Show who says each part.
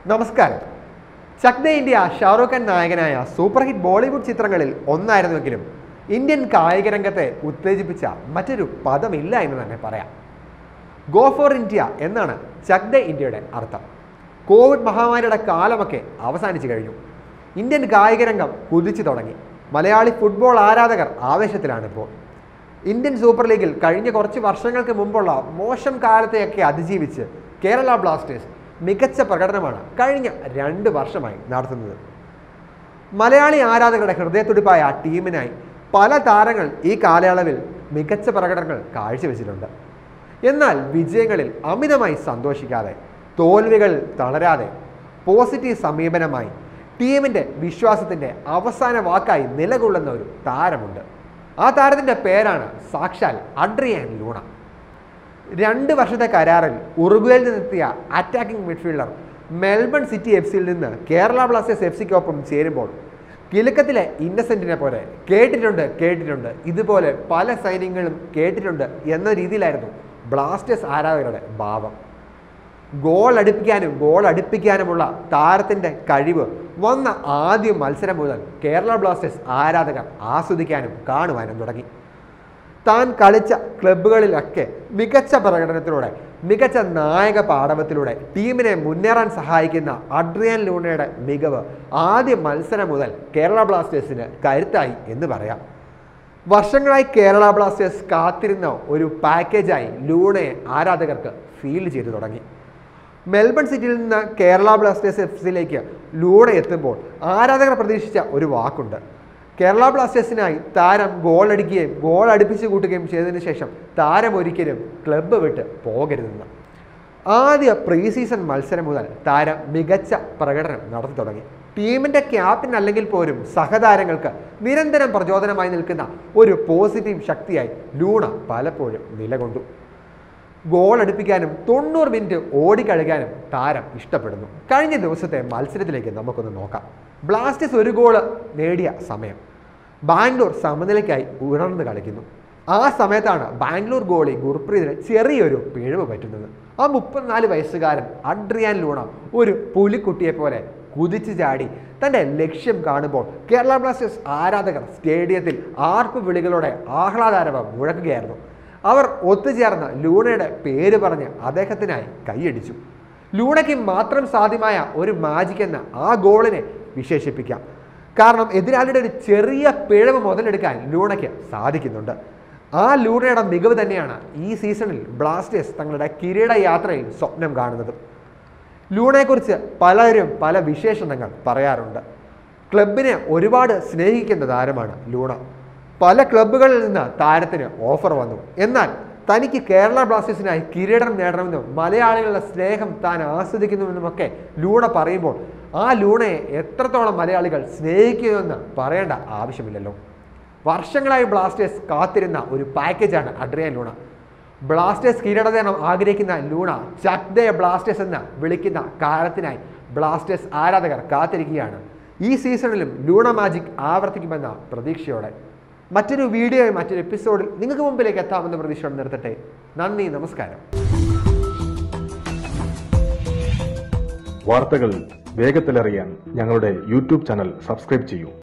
Speaker 1: നമസ്കാരം ചക് ദ ഇന്ത്യ ഷാറൂഖ് ഖാൻ നായകനായ super hit Bollywood ചിത്രങ്ങളിൽ ഒന്നായിരുന്നുവെങ്കിലും ഇന്ത്യൻ കായിക രംഗത്തെ ഉത്തേജിപ്പിച്ച മറ്റൊരു പദമില്ല എന്ന് തന്നെ പറയാം ഗോ ഫോർ ഇന്ത്യ എന്നാണ് ചക് ദ ഇന്ത്യയുടെ അർത്ഥം കോവിഡ് മഹാമാരിയുടെ കാലമൊക്കെ അവസാനിച്ചു കഴിഞ്ഞു ഇന്ത്യൻ കായിക രംഗം കുതിച്ചു തുടങ്ങി മലയാളി ഫുട്ബോൾ ആരാധകർ ആവേശത്തിലാണിപ്പോൾ ഇന്ത്യൻ സൂപ്പർ ലീഗിൽ കഴിഞ്ഞ കുറച്ച് വർഷങ്ങൾക്ക് മുമ്പുള്ള മോശം കാലത്തെയൊക്കെ അതിജീവിച്ച് കേരള ബ്ലാസ്റ്റേഴ്സ് മികച്ച പ്രകടനമാണ് കഴിഞ്ഞ രണ്ട് വർഷമായി നടത്തുന്നത് മലയാളി ആരാധകരുടെ ഹൃദയത്തുടിപ്പായ ആ ടീമിനായി പല താരങ്ങൾ ഈ കാലയളവിൽ മികച്ച പ്രകടനങ്ങൾ കാഴ്ചവെച്ചിട്ടുണ്ട് എന്നാൽ വിജയങ്ങളിൽ അമിതമായി സന്തോഷിക്കാതെ തോൽവികൾ തളരാതെ പോസിറ്റീവ് സമീപനമായി ടീമിൻ്റെ വിശ്വാസത്തിൻ്റെ അവസാന വാക്കായി നിലകൊള്ളുന്ന ഒരു താരമുണ്ട് ആ താരത്തിൻ്റെ പേരാണ് സാക്ഷാൽ അഡ്രിയാൻ ലൂണ രണ്ട് വർഷത്തെ കരാറിൽ ഉറുഗ്വേയിൽ നിന്നെത്തിയ attacking midfielder Melbourne City F സിയിൽ നിന്ന് കേരള ബ്ലാസ്റ്റേഴ്സ് എഫ് സിക്കൊപ്പം ചേരുമ്പോൾ കിലുക്കത്തിലെ ഇന്നസെന്റിനെ പോലെ കേട്ടിട്ടുണ്ട് കേട്ടിട്ടുണ്ട് ഇതുപോലെ പല സൈന്യങ്ങളും കേട്ടിട്ടുണ്ട് എന്ന രീതിയിലായിരുന്നു ബ്ലാസ്റ്റേഴ്സ് ആരാധകരുടെ ഭാവം ഗോൾ അടുപ്പിക്കാനും ഗോൾ അടുപ്പിക്കാനുമുള്ള താരത്തിൻ്റെ കഴിവ് വന്ന ആദ്യ മത്സരം മുതൽ കേരള ബ്ലാസ്റ്റേഴ്സ് ആരാധകർ ആസ്വദിക്കാനും കാണുവാനും തുടങ്ങി താൻ കളിച്ച ക്ലബ്ബുകളിലൊക്കെ മികച്ച പ്രകടനത്തിലൂടെ മികച്ച നായക പാടവത്തിലൂടെ ടീമിനെ മുന്നേറാൻ സഹായിക്കുന്ന അഡ്രിയൻ ലൂണയുടെ മികവ് ആദ്യ മത്സരം മുതൽ കേരള ബ്ലാസ്റ്റേഴ്സിന് കരുത്തായി എന്ന് പറയാം വർഷങ്ങളായി കേരള ബ്ലാസ്റ്റേഴ്സ് കാത്തിരുന്ന ഒരു പാക്കേജായി ലൂണയെ ആരാധകർക്ക് ഫീൽ ചെയ്തു തുടങ്ങി മെൽബൺ സിറ്റിയിൽ നിന്ന് കേരള ബ്ലാസ്റ്റേഴ്സ് എഫ് സിയിലേക്ക് ലൂണ എത്തുമ്പോൾ ആരാധകർ പ്രതീക്ഷിച്ച ഒരു വാക്കുണ്ട് കേരള ബ്ലാസ്റ്റേഴ്സിനായി താരം ഗോൾ അടിക്കുകയും ഗോൾ അടുപ്പിച്ച് കൂട്ടുകയും ചെയ്തതിനു ശേഷം താരം ഒരിക്കലും ക്ലബ്ബ് വിട്ട് പോകരുതെന്ന് ആദ്യ പ്രീ സീസൺ മത്സരം മുതൽ താരം മികച്ച പ്രകടനം നടത്തി തുടങ്ങി ടീമിന്റെ ക്യാപ്റ്റൻ അല്ലെങ്കിൽ പോലും സഹതാരങ്ങൾക്ക് നിരന്തരം പ്രചോദനമായി നിൽക്കുന്ന ഒരു പോസിറ്റീവ് ശക്തിയായി ലൂണ പലപ്പോഴും നിലകൊണ്ടു ഗോൾ അടുപ്പിക്കാനും തൊണ്ണൂറ് മിനിറ്റ് ഓടിക്കളിക്കാനും താരം ഇഷ്ടപ്പെടുന്നു കഴിഞ്ഞ ദിവസത്തെ മത്സരത്തിലേക്ക് നമുക്കൊന്ന് നോക്കാം ബ്ലാസ്റ്റേഴ്സ് ഒരു ഗോള് നേടിയ സമയം ബാംഗ്ലൂർ സമനിലയ്ക്കായി ഉണർന്ന് കളിക്കുന്നു ആ സമയത്താണ് ബാംഗ്ലൂർ ഗോളി ഗുർപ്രീതിന് ചെറിയൊരു പിഴവ് പറ്റുന്നത് ആ മുപ്പത്തിനാല് വയസ്സുകാരൻ അഡ്രിയാൻ ലൂണ ഒരു പുലിക്കുട്ടിയെ പോലെ കുതിച്ചു ചാടി തൻ്റെ ലക്ഷ്യം കാണുമ്പോൾ കേരള ബ്ലാസ്റ്റേഴ്സ് ആരാധകർ സ്റ്റേഡിയത്തിൽ ആർപ്പ് വിളികളോടെ ആഹ്ലാദാരവം മുഴക്കുകയായിരുന്നു അവർ ഒത്തുചേർന്ന് ലൂണയുടെ പേര് പറഞ്ഞ് അദ്ദേഹത്തിനായി കൈയടിച്ചു ലൂണയ്ക്ക് മാത്രം സാധ്യമായ ഒരു മാജിക് എന്ന ആ ഗോളിനെ വിശേഷിപ്പിക്കാം കാരണം എതിരാളിയുടെ ഒരു ചെറിയ പിഴവ് മുതലെടുക്കാൻ ലൂണയ്ക്ക് സാധിക്കുന്നുണ്ട് ആ ലൂണയുടെ മികവ് തന്നെയാണ് ഈ സീസണിൽ ബ്ലാസ്റ്റേഴ്സ് തങ്ങളുടെ കിരീട യാത്രയിൽ സ്വപ്നം കാണുന്നത് ലൂണയെക്കുറിച്ച് പലരും പല വിശേഷണങ്ങൾ പറയാറുണ്ട് ക്ലബിനെ ഒരുപാട് സ്നേഹിക്കുന്ന താരമാണ് ലൂണ പല ക്ലബ്ബുകളിൽ നിന്ന് താരത്തിന് ഓഫർ വന്നു എന്നാൽ തനിക്ക് കേരള ബ്ലാസ്റ്റേഴ്സിനായി കിരീടം നേടണമെന്നും മലയാളികളുടെ സ്നേഹം താൻ ആസ്വദിക്കുന്നുവെന്നുമൊക്കെ ലൂണ പറയുമ്പോൾ ആ ലൂണയെ എത്രത്തോളം മലയാളികൾ സ്നേഹിക്കുമെന്ന് പറയേണ്ട ആവശ്യമില്ലല്ലോ വർഷങ്ങളായി ബ്ലാസ്റ്റേഴ്സ് കാത്തിരുന്ന ഒരു പാക്കേജാണ് അഡ്രിയൻ ലൂണ ബ്ലാസ്റ്റേഴ്സ് കിരീടനേടം ആഗ്രഹിക്കുന്ന ലൂണ ചക് ദേ ബ്ലാസ്റ്റേഴ്സ് എന്ന് വിളിക്കുന്ന കാലത്തിനായി ബ്ലാസ്റ്റേഴ്സ് ആരാധകർ കാത്തിരിക്കുകയാണ് ഈ സീസണിലും ലൂണ മാജിക് ആവർത്തിക്കുമെന്ന പ്രതീക്ഷയോടെ മറ്റൊരു വീഡിയോയും മറ്റൊരു എപ്പിസോഡിൽ നിങ്ങൾക്ക് മുമ്പിലേക്ക് എത്താമെന്ന പ്രതീക്ഷയോടെ നിർത്തട്ടെ നന്ദി നമസ്കാരം
Speaker 2: വാർത്തകൾ വേഗത്തിലറിയാൻ ഞങ്ങളുടെ യൂട്യൂബ് ചാനൽ സബ്സ്ക്രൈബ് ചെയ്യൂ